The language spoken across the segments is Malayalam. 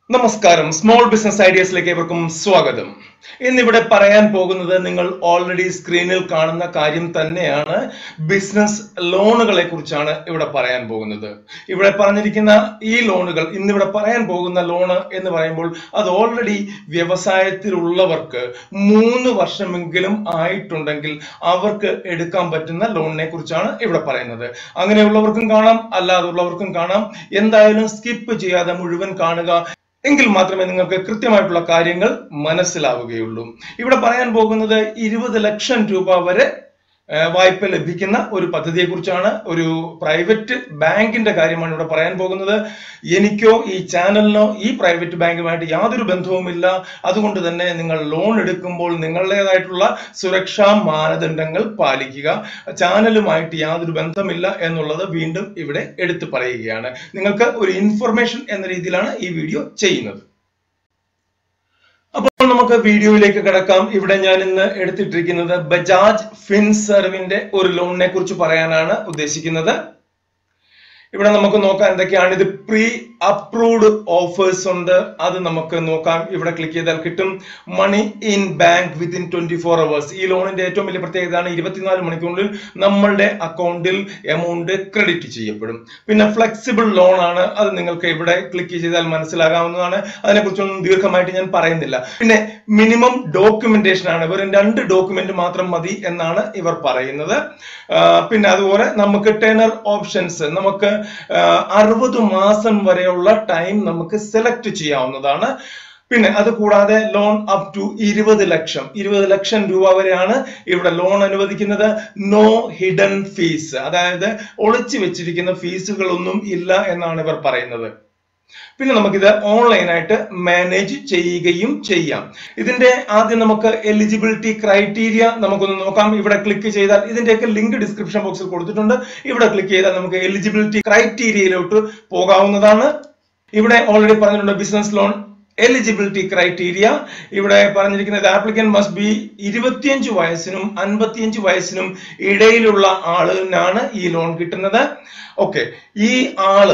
നമസ്കാരം സ്മോൾ ബിസിനസ് ഐഡിയസിലേക്ക് ഏവർക്കും സ്വാഗതം ഇന്നിവിടെ പറയാൻ പോകുന്നത് നിങ്ങൾ ഓൾറെഡി സ്ക്രീനിൽ കാണുന്ന കാര്യം തന്നെയാണ് ബിസിനസ് ലോണുകളെ കുറിച്ചാണ് ഇവിടെ പറയാൻ പോകുന്നത് ഇവിടെ പറഞ്ഞിരിക്കുന്ന ഈ ലോണുകൾ ഇന്നിവിടെ പറയാൻ പോകുന്ന ലോണ് എന്ന് പറയുമ്പോൾ അത് ഓൾറെഡി വ്യവസായത്തിലുള്ളവർക്ക് മൂന്ന് വർഷമെങ്കിലും ആയിട്ടുണ്ടെങ്കിൽ അവർക്ക് എടുക്കാൻ പറ്റുന്ന ലോണിനെ കുറിച്ചാണ് ഇവിടെ പറയുന്നത് അങ്ങനെയുള്ളവർക്കും കാണാം അല്ലാതുള്ളവർക്കും കാണാം എന്തായാലും സ്കിപ്പ് ചെയ്യാതെ മുഴുവൻ കാണുക എങ്കിൽ മാത്രമേ നിങ്ങൾക്ക് കൃത്യമായിട്ടുള്ള കാര്യങ്ങൾ മനസ്സിലാവുകയുള്ളൂ ഇവിടെ പറയാൻ പോകുന്നത് ഇരുപത് ലക്ഷം രൂപ വരെ ഏഹ്, വായ്പ ലഭിക്കുന്ന ഒരു പദ്ധതിയെ കുറിച്ചാണ് ഒരു പ്രൈവറ്റ് ബാങ്കിന്റെ കാര്യമാണ് ഇവിടെ പറയാൻ പോകുന്നത് എനിക്കോ ഈ ചാനലിനോ ഈ പ്രൈവറ്റ് ബാങ്കുമായിട്ട് യാതൊരു ബന്ധവുമില്ല അതുകൊണ്ട് തന്നെ നിങ്ങൾ ലോൺ എടുക്കുമ്പോൾ നിങ്ങളുടേതായിട്ടുള്ള സുരക്ഷാ മാനദണ്ഡങ്ങൾ പാലിക്കുക ചാനലുമായിട്ട് യാതൊരു ബന്ധമില്ല എന്നുള്ളത് വീണ്ടും ഇവിടെ എടുത്തു പറയുകയാണ് നിങ്ങൾക്ക് ഒരു ഇൻഫർമേഷൻ എന്ന രീതിയിലാണ് ഈ വീഡിയോ ചെയ്യുന്നത് അപ്പോൾ നമുക്ക് വീഡിയോയിലേക്ക് കിടക്കാം ഇവിടെ ഞാൻ ഇന്ന് എടുത്തിട്ടിരിക്കുന്നത് ബജാജ് ഫിൻസർവിന്റെ ഒരു ലോണിനെ കുറിച്ച് പറയാനാണ് ഉദ്ദേശിക്കുന്നത് ഇവിടെ നമുക്ക് നോക്കാം എന്തൊക്കെയാണ് ഇത് പ്രീ അപ്രൂവ്ഡ് ഓഫേഴ്സ് ഉണ്ട് അത് നമുക്ക് നോക്കാം ഇവിടെ ക്ലിക്ക് ചെയ്താൽ കിട്ടും money in bank within twenty four hours ഈ ലോണിന്റെ ഏറ്റവും വലിയ പ്രത്യേകതയാണ് ഇരുപത്തിനാല് മണിക്കൂറിൽ നമ്മളുടെ അക്കൗണ്ടിൽ എമൗണ്ട് ക്രെഡിറ്റ് ചെയ്യപ്പെടും പിന്നെ ഫ്ലെക്സിബിൾ ലോൺ ആണ് അത് നിങ്ങൾക്ക് ഇവിടെ ക്ലിക്ക് ചെയ്താൽ മനസ്സിലാകാവുന്നതാണ് അതിനെക്കുറിച്ചൊന്നും ദീർഘമായിട്ട് ഞാൻ പറയുന്നില്ല പിന്നെ മിനിമം ഡോക്യുമെന്റേഷൻ ആണ് വെറും രണ്ട് ഡോക്യുമെന്റ് മാത്രം മതി എന്നാണ് ഇവർ പറയുന്നത് ആ, പിന്നെ അതുപോലെ നമുക്ക് ടെനർ ഓപ്ഷൻസ് നമുക്ക് അറുപത് മാസം വരെയുള്ള ടൈം നമുക്ക് സെലക്ട് ചെയ്യാവുന്നതാണ് പിന്നെ അത് കൂടാതെ ലോൺ അപ് ടു ഇരുപത് ലക്ഷം ഇരുപത് ലക്ഷം രൂപ വരെയാണ് ഇവിടെ ലോൺ അനുവദിക്കുന്നത് നോ ഹിഡൻ ഫീസ് അതായത് ഒളിച്ചു വെച്ചിരിക്കുന്ന ഫീസുകളൊന്നും ഇല്ല എന്നാണ് ഇവർ പറയുന്നത് പിന്നെ നമുക്കിത് ഓൺലൈനായിട്ട് മാനേജ് ചെയ്യുകയും ചെയ്യാം ഇതിന്റെ ആദ്യം നമുക്ക് എലിജിബിലിറ്റി ക്രൈറ്റീരിയ നമുക്കൊന്ന് നോക്കാം ഇവിടെ ക്ലിക്ക് ചെയ്താൽ ഇതിന്റെയൊക്കെ ലിങ്ക് ഡിസ്ക്രിപ്ഷൻ ബോക്സിൽ കൊടുത്തിട്ടുണ്ട് ഇവിടെ ക്ലിക്ക് ചെയ്താൽ നമുക്ക് എലിജിബിലിറ്റി ക്രൈറ്റീരിയയിലോട്ട് പോകാവുന്നതാണ് ഇവിടെ ഓൾറെഡി പറഞ്ഞിട്ടുണ്ട് ബിസിനസ് ലോൺ എലിജിബിലിറ്റി ക്രൈറ്റീരിയ ഇവിടെ പറഞ്ഞിരിക്കുന്നത് ആപ്ലിക്കൻ മസ്റ്റ് ബി ഇരുപത്തിയഞ്ച് വയസ്സിനും അൻപത്തിയഞ്ച് വയസ്സിനും ഇടയിലുള്ള ആളിനാണ് ഈ ലോൺ കിട്ടുന്നത് ഓക്കെ ഈ ആള്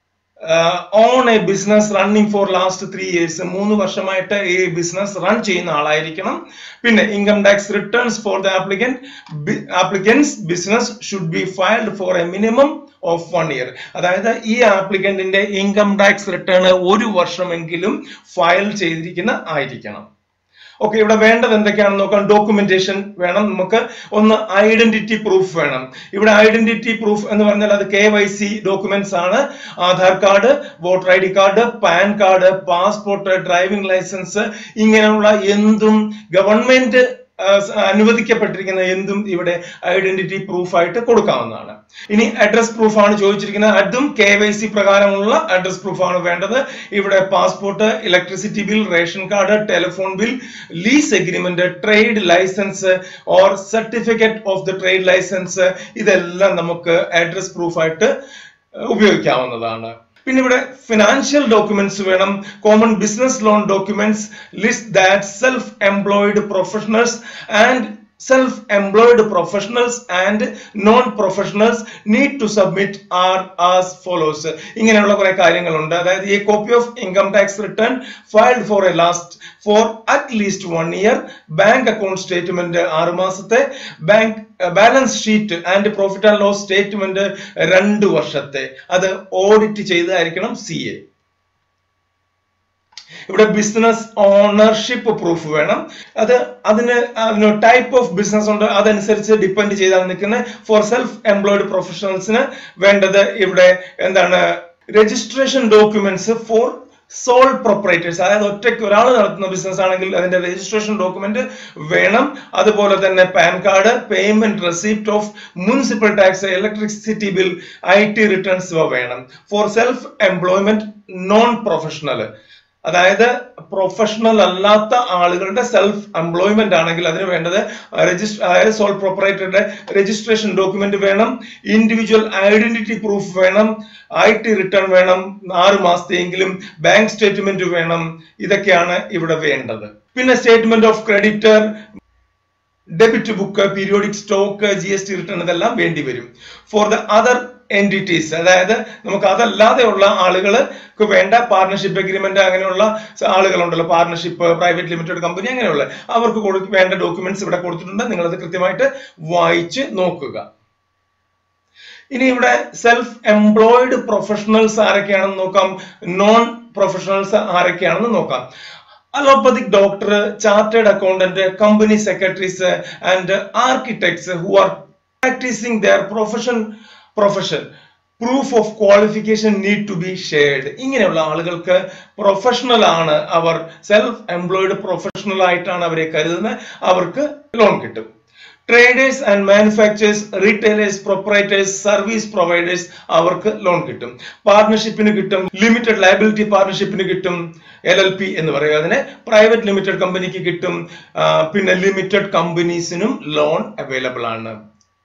own a business running for last three years മൂന്ന് വർഷമായിട്ട് ഈ ബിസിനസ് റൺ ചെയ്യുന്ന ആളായിരിക്കണം പിന്നെ income tax returns for the applicant applicant's business should be filed for a minimum of one year അതായത് ഈ ആപ്ലിക്കന്റിന്റെ ഇൻകം ടാക്സ് റിട്ടേൺ ഒരു വർഷമെങ്കിലും ഫയൽ ചെയ്തിരിക്കുന്ന ആയിരിക്കണം ഓക്കെ ഇവിടെ വേണ്ടത് എന്തൊക്കെയാണെന്ന് നോക്കാം ഡോക്യുമെന്റേഷൻ വേണം നമുക്ക് ഒന്ന് ഐഡന്റിറ്റി പ്രൂഫ് വേണം ഇവിടെ ഐഡന്റിറ്റി പ്രൂഫ് എന്ന് പറഞ്ഞാൽ അത് കെ വൈ സി ഡോക്യുമെന്റ്സ് ആണ് Aadhaar card voter I D card PAN card passport driving licence ഇങ്ങനെയുള്ള എന്തും ഗവൺമെന്റ് അനുവദിക്കപ്പെട്ടിരിക്കുന്ന എന്തും ഇവിടെ ഐഡന്റിറ്റി പ്രൂഫ് ആയിട്ട് കൊടുക്കാവുന്നതാണ് ഇനി അഡ്രസ് പ്രൂഫ് ആണ് ചോദിച്ചിരിക്കുന്നത് അതും കെ വൈ സി പ്രകാരമുള്ള അഡ്രസ് പ്രൂഫ് ആണ് വേണ്ടത് ഇവിടെ passport electricity bill ration card telephone bill lease agreement trade licence or certificate of the trade licence ഇതെല്ലാം നമുക്ക് അഡ്രസ് പ്രൂഫ് ആയിട്ട് ഉപയോഗിക്കാവുന്നതാണ് പിന്നെ ഇവിടെ ഫിനാൻഷ്യൽ ഡോക്യുമെന്റ്സ് വേണം common business loan documents list that self employed professionals and self employed professionals and non professionals need to submit are as follows ഇങ്ങനെയുള്ള കുറെ കാര്യങ്ങളുണ്ട് അതായത് ഈ copy of income tax return filed for a last for at least one year bank account statement ആറ് മാസത്തെ bank balance sheet and profit and loss statement രണ്ട് വർഷത്തെ അത് ഓഡിറ്റ് ചെയ്തായിരിക്കണം സി എ ഇവിടെ ബിസിനസ് ഓണർഷിപ്പ് പ്രൂഫ് വേണം അത് അതിന് അതിന് ടൈപ്പ് ഓഫ് ബിസിനസ് ഉണ്ട് അതനുസരിച്ച് ഡിപ്പെൻഡ് ചെയ്താണ് നിൽക്കുന്നത് ഫോർ സെൽഫ് എംപ്ലോയിഡ് പ്രൊഫഷണൽസിന് വേണ്ടത് ഇവിടെ എന്താണ് registration documents for sole proprietors അതായത് ഒറ്റയ്ക്ക് ഒരാൾ നടത്തുന്ന ബിസിനസ് ആണെങ്കിൽ അതിന്റെ രജിസ്ട്രേഷൻ ഡോക്യുമെന്റ് വേണം അതുപോലെ തന്നെ PAN card payment receipt of municipal tax electricity bill I T returns ഇവ വേണം for self employment non professional അതായത് പ്രൊഫഷണൽ അല്ലാത്ത ആളുകളുടെ സെൽഫ് എംപ്ലോയ്മെന്റ് ആണെങ്കിൽ അതിന് വേണ്ടത് രജിസ്റ്റർ അതായത് സോൾ പ്രൊപ്പറേറ്ററുടെ രജിസ്ട്രേഷൻ ഡോക്യുമെന്റ് വേണം ഇൻഡിവിജ്വൽ ഐഡന്റിറ്റി പ്രൂഫ് വേണം ഐ ടി റിട്ടേൺ വേണം ആറ് മാസത്തെയെങ്കിലും ബാങ്ക് സ്റ്റേറ്റ്മെന്റ് വേണം ഇതൊക്കെയാണ് ഇവിടെ വേണ്ടത് പിന്നെ statement of creditor debit book periodic stock G S T return ഇതെല്ലാം വേണ്ടി വരും ഫോർ ദ അതർ എൻറ്റിറ്റീസ് അതായത് നമുക്ക് അതല്ലാതെയുള്ള ആളുകൾക്ക് വേണ്ട പാർട്ണർഷിപ്പ് എഗ്രിമെന്റ് അങ്ങനെയുള്ള ആളുകളുണ്ടല്ലോ പാർട്ണർഷിപ്പ് പ്രൈവറ്റ് ലിമിറ്റഡ് കമ്പനി അങ്ങനെയുള്ള അവർക്ക് കൊടു- വേണ്ട ഡോക്യുമെന്റ്സ് ഇവിടെ കൊടുത്തിട്ടുണ്ട് നിങ്ങളത് കൃത്യമായിട്ട് വായിച്ച് നോക്കുക ഇനി ഇവിടെ സെൽഫ് എംപ്ലോയിഡ് പ്രൊഫഷണൽസ് ആരൊക്കെയാണെന്ന് നോക്കാം നോൺ പ്രൊഫഷണൽസ് ആരൊക്കെയാണെന്ന് നോക്കാം allopathic doctor chartered accountant company secretaries and architects who are practising their profession profession proof of qualification need to be shared ഇങ്ങനെയുള്ള ആളുകൾക്ക് പ്രൊഫഷണൽ ആണ് അവർ സെൽഫ് എംപ്ലോയിഡ് പ്രൊഫഷണൽ ആയിട്ടാണ് അവരെ കരുതുന്നത് അവർക്ക് ലോൺ കിട്ടും traders and manufacturers retailers proprietors service providers അവർക്ക് ലോൺ കിട്ടും പാർട്ണർഷിപ്പിന് കിട്ടും ലിമിറ്റഡ് ലയബിലിറ്റി പാർട്ണർഷിപ്പിന് കിട്ടും എൽ എൽ പി എന്ന് പറയുക അതിന് പ്രൈവറ്റ് ലിമിറ്റഡ് കമ്പനിക്ക് കിട്ടും ആ, പിന്നെ ലിമിറ്റഡ് കമ്പനീസിനും ലോൺ അവൈലബിൾ ആണ്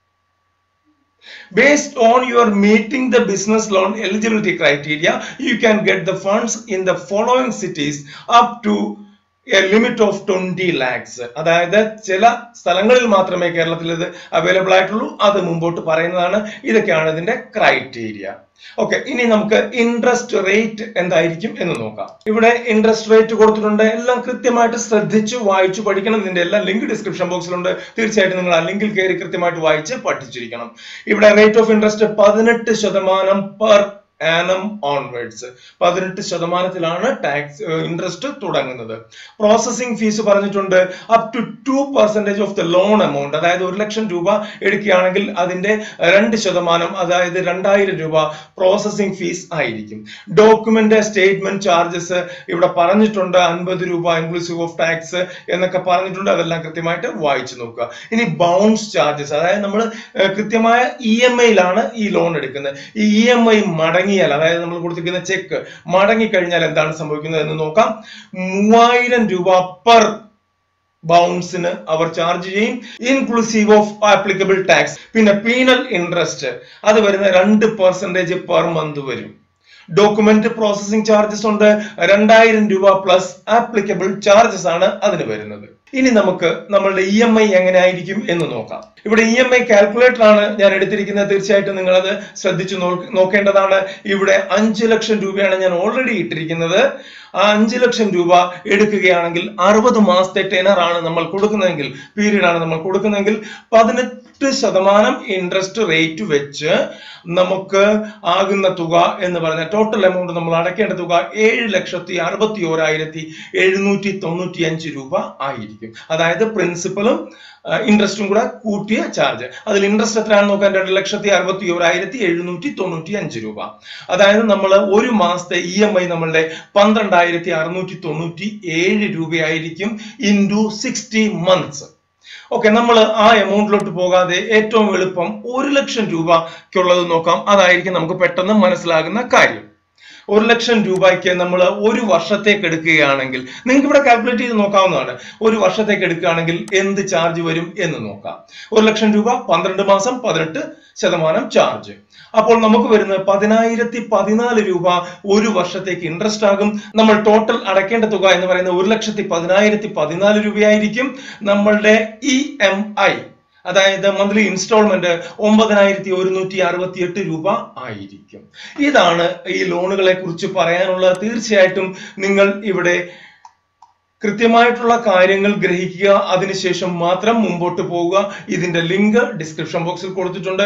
Based on your meeting the business loan eligibility criteria, you can get the funds in the following cities up to a limit of 20 lakhs. അതായത് ചില സ്ഥലങ്ങളിൽ മാത്രമേ കേരളത്തിൽ ഇത് അവൈലബിൾ ആയിട്ടുള്ളൂ അത് മുമ്പോട്ട് പറയുന്നതാണ് ഇതൊക്കെയാണ് ഇതിന്റെ ക്രൈറ്റീരിയ ഓക്കെ ഇനി നമുക്ക് ഇൻട്രസ്റ്റ് റേറ്റ് എന്തായിരിക്കും എന്ന് നോക്കാം ഇവിടെ ഇൻട്രസ്റ്റ് റേറ്റ് കൊടുത്തിട്ടുണ്ട് എല്ലാം കൃത്യമായിട്ട് ശ്രദ്ധിച്ച് വായിച്ചു പഠിക്കണം ഇതിന്റെ എല്ലാം ലിങ്ക് ഡിസ്ക്രിപ്ഷൻ ബോക്സിലുണ്ട് തീർച്ചയായിട്ടും നിങ്ങൾ ആ ലിങ്കിൽ കയറി കൃത്യമായിട്ട് വായിച്ച് പഠിച്ചിരിക്കണം ഇവിടെ റേറ്റ് ഓഫ് ഇൻട്രസ്റ്റ് പതിനെട്ട് ശതമാനം പെർ ആനം ഓൺവേർഡ്സ് പതിനെട്ട് ശതമാനത്തിലാണ് ടാക്സ് ഇൻട്രസ്റ്റ് തുടങ്ങുന്നത് പ്രോസസിംഗ് ഫീസ് പറഞ്ഞിട്ടുണ്ട് up to two percentage of the loan amount അതായത് ഒരു ലക്ഷം രൂപ എടുക്കുകയാണെങ്കിൽ അതിന്റെ രണ്ട് ശതമാനം അതായത് രണ്ടായിരം രൂപ പ്രോസസിംഗ് ഫീസ് ആയിരിക്കും ഡോക്യുമെന്റ് സ്റ്റേറ്റ്മെന്റ് ചാർജസ് ഇവിടെ പറഞ്ഞിട്ടുണ്ട് അൻപത് രൂപ ഇൻക്ലൂസീവ് ഓഫ് ടാക്സ് എന്നൊക്കെ പറഞ്ഞിട്ടുണ്ട് അതെല്ലാം കൃത്യമായിട്ട് വായിച്ചു നോക്കുക ഇനി ബൗൺസ് ചാർജസ് അതായത് നമ്മൾ കൃത്യമായ ഇ എം ഐയിലാണ് ഈ ലോൺ എടുക്കുന്നത് ഈ ഇ എം ഐ മടങ്ങിയാൽ അതായത് നമ്മൾ കൊടുത്തിരിക്കുന്ന ചെക്ക് മടങ്ങിക്കഴിഞ്ഞാൽ എന്താണ് സംഭവിക്കുന്നത് എന്ന് നോക്കാം മൂവായിരം രൂപ പെർ ബൗൺസിന് അവർ ചാർജ് ചെയ്യും ഇൻക്ലൂസീവ് ഓഫ് ആപ്ലിക്കബിൾ ടാക്സ് പിന്നെ പീനൽ ഇൻട്രസ്റ്റ് അത് വരുന്ന രണ്ട് പെർസെന്റേജ് പെർ മന്ത് വരും ഡോക്യുമെന്റ് പ്രോസസിംഗ് ചാർജസ് ഉണ്ട് രണ്ടായിരം രൂപ പ്ലസ് ആപ്ലിക്കബിൾ ചാർജസ് ആണ് അതിന് വരുന്നത് ഇനി നമുക്ക് നമ്മളുടെ ഇ എം ഐ എങ്ങനെ ആയിരിക്കും എന്ന് നോക്കാം ഇവിടെ ഇ എം ഐ കാൽക്കുലേറ്റർ ആണ് ഞാൻ എടുത്തിരിക്കുന്നത് തീർച്ചയായിട്ടും നിങ്ങൾ അത് ശ്രദ്ധിച്ചു നോക്ക- നോക്കേണ്ടതാണ് ഇവിടെ അഞ്ച് ലക്ഷം രൂപയാണ് ഞാൻ ഓൾറെഡി ഇട്ടിരിക്കുന്നത് ആ അഞ്ച് ലക്ഷം രൂപ എടുക്കുകയാണെങ്കിൽ അറുപത് മാസത്തെ ടെനർ ആണ് നമ്മൾ കൊടുക്കുന്നതെങ്കിൽ പീരീഡ് ആണ് നമ്മൾ കൊടുക്കുന്നതെങ്കിൽ പതിനെട്ട് ശതമാനം ഇൻട്രസ്റ്റ് റേറ്റ് വെച്ച് നമുക്ക് ആകുന്ന തുക എന്ന് പറഞ്ഞ ടോട്ടൽ എമൗണ്ട് നമ്മൾ അടയ്ക്കേണ്ട തുക ഏഴ് ലക്ഷത്തി അറുപത്തി ഓരായിരത്തി എഴുന്നൂറ്റി തൊണ്ണൂറ്റി അഞ്ച് രൂപ ആയിരിക്കും അതായത് പ്രിൻസിപ്പലും ഇൻട്രസ്റ്റും കൂടെ കൂട്ടിയ ചാർജ് അതിൽ ഇൻട്രസ്റ്റ് എത്രയാണെന്ന് നോക്കാൻ രണ്ട് ലക്ഷത്തി അറുപത്തി ഓരായിരത്തി എഴുന്നൂറ്റി തൊണ്ണൂറ്റി അഞ്ച് രൂപ അതായത് നമ്മൾ ഒരു മാസത്തെ ഇ എം ഐ നമ്മളുടെ പന്ത്രണ്ടായിരത്തി അറുന്നൂറ്റി തൊണ്ണൂറ്റി ഏഴ് രൂപയായിരിക്കും ഇൻറ്റു സിക്സ്റ്റി മന്ത്സ് ഓക്കെ നമ്മൾ ആ എമൗണ്ടിലോട്ട് പോകാതെ ഏറ്റവും എളുപ്പം ഒരു ലക്ഷം രൂപയ്ക്കുള്ളത് നോക്കാം അതായിരിക്കും നമുക്ക് പെട്ടെന്ന് മനസ്സിലാകുന്ന കാര്യം ഒരു ലക്ഷം രൂപയ്ക്ക് നമ്മൾ ഒരു വർഷത്തേക്ക് എടുക്കുകയാണെങ്കിൽ നിങ്ങൾക്ക് ഇവിടെ കാൽക്കുലേറ്റ് ചെയ്ത് നോക്കാവുന്നതാണ് ഒരു വർഷത്തേക്ക് എടുക്കുകയാണെങ്കിൽ എന്ത് ചാർജ് വരും എന്ന് നോക്കാം ഒരു ലക്ഷം രൂപ പന്ത്രണ്ട് മാസം പതിനെട്ട് ശതമാനം ചാർജ് അപ്പോൾ നമുക്ക് വരുന്നത് പതിനായിരത്തി പതിനാല് രൂപ ഒരു വർഷത്തേക്ക് ഇൻട്രസ്റ്റ് ആകും നമ്മൾ ടോട്ടൽ അടയ്ക്കേണ്ട തുക എന്ന് പറയുന്നത് ഒരു ലക്ഷത്തി പതിനായിരത്തി പതിനാല് രൂപയായിരിക്കും നമ്മളുടെ ഇ എം ഐ അതായത് മന്ത്ലി ഇൻസ്റ്റാൾമെന്റ് ഒമ്പതിനായിരത്തി ഒരുന്നൂറ്റി അറുപത്തി എട്ട് രൂപ ആയിരിക്കും ഇതാണ് ഈ ലോണുകളെ കുറിച്ച് പറയാനുള്ളത് തീർച്ചയായിട്ടും നിങ്ങൾ ഇവിടെ കൃത്യമായിട്ടുള്ള കാര്യങ്ങൾ ഗ്രഹിക്കുക അതിനുശേഷം മാത്രം മുമ്പോട്ട് പോവുക ഇതിന്റെ ലിങ്ക് ഡിസ്ക്രിപ്ഷൻ ബോക്സിൽ കൊടുത്തിട്ടുണ്ട്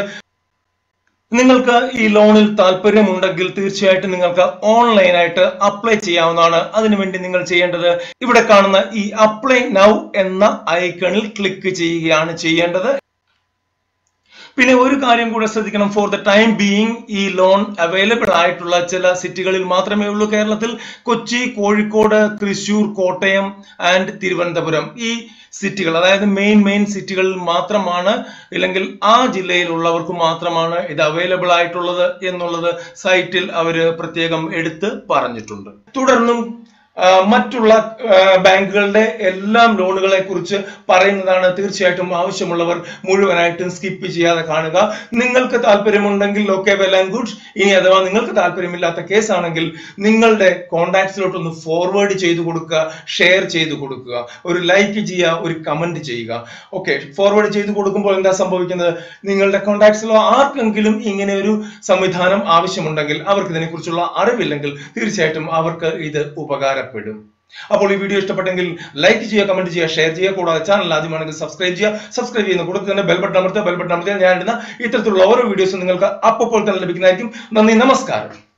നിങ്ങൾക്ക് ഈ ലോണിൽ താല്പര്യമുണ്ടെങ്കിൽ തീർച്ചയായിട്ടും നിങ്ങൾക്ക് ഓൺലൈനായിട്ട് അപ്ലൈ ചെയ്യാവുന്നതാണ് അതിനുവേണ്ടി നിങ്ങൾ ചെയ്യേണ്ടത് ഇവിടെ കാണുന്ന ഈ അപ്ലൈ നൗ എന്ന ഐക്കണിൽ ക്ലിക്ക് ചെയ്യുകയാണ് ചെയ്യേണ്ടത് പിന്നെ ഒരു കാര്യം കൂടെ ശ്രദ്ധിക്കണം ഫോർ ദ ടൈം ബീയിങ് ഈ ലോൺ അവൈലബിൾ ആയിട്ടുള്ള ചില സിറ്റികളിൽ മാത്രമേ ഉള്ളൂ കേരളത്തിൽ കൊച്ചി കോഴിക്കോട് തൃശൂർ കോട്ടയം ആൻഡ് തിരുവനന്തപുരം ഈ സിറ്റികൾ അതായത് മെയിൻ മെയിൻ സിറ്റികളിൽ മാത്രമാണ് ഇല്ലെങ്കിൽ ആ ജില്ലയിലുള്ളവർക്ക് മാത്രമാണ് ഇത് അവൈലബിൾ ആയിട്ടുള്ളത് എന്നുള്ളത് സൈറ്റിൽ അവർ പ്രത്യേകം എടുത്ത് പറഞ്ഞിട്ടുണ്ട് തുടർന്നും ആ, മറ്റുള്ള ആ, ബാങ്കുകളുടെ എല്ലാം ലോണുകളെ കുറിച്ച് പറയുന്നതാണ് തീർച്ചയായിട്ടും ആവശ്യമുള്ളവർ മുഴുവനായിട്ടും സ്കിപ്പ് ചെയ്യാതെ കാണുക നിങ്ങൾക്ക് താല്പര്യമുണ്ടെങ്കിൽ ഓക്കെ വെൽ ആൻഡ് ഗുഡ് ഇനി അഥവാ നിങ്ങൾക്ക് താല്പര്യമില്ലാത്ത കേസാണെങ്കിൽ നിങ്ങളുടെ കോണ്ടാക്ട്സിലോട്ട് ഒന്ന് ഫോർവേഡ് ചെയ്തു കൊടുക്കുക ഷെയർ ചെയ്തു കൊടുക്കുക ഒരു ലൈക്ക് ചെയ്യുക ഒരു കമന്റ് ചെയ്യുക ഓക്കെ ഫോർവേഡ് ചെയ്തു കൊടുക്കുമ്പോൾ എന്താ സംഭവിക്കുന്നത് നിങ്ങളുടെ കോണ്ടാക്ട്സിലോ ആർക്കെങ്കിലും ഇങ്ങനെ ഒരു സംവിധാനം ആവശ്യമുണ്ടെങ്കിൽ അവർക്ക് ഇതിനെക്കുറിച്ചുള്ള അറിവില്ലെങ്കിൽ തീർച്ചയായിട്ടും അവർക്ക് ഇത് ഉപകാരപ്പെടും അപ്പോൾ ഈ വീഡിയോ ഇഷ്ടപ്പെട്ടെങ്കിൽ ലൈക്ക് ചെയ്യുക കമന്റ് ചെയ്യുക ഷെയർ ചെയ്യുക കൂടാതെ ചാനൽ ആദ്യമാണെങ്കിൽ സബ്സ്ക്രൈബ് ചെയ്യുക സബ്സ്ക്രൈബ് ചെയ്യുന്ന കൂടെ തന്നെ ബെൽ ബട്ടൺ അമർത്തുക ബെൽ ബട്ടൺ അമർത്തിയാൽ ഞാൻ ഇടുന്ന ഇത്തരത്തിലുള്ള ഓരോ വീഡിയോസും നിങ്ങൾക്ക് അപ്പോൾ തന്നെ ലഭിക്കുന്നതായിരിക്കും നന്ദി നമസ്കാരം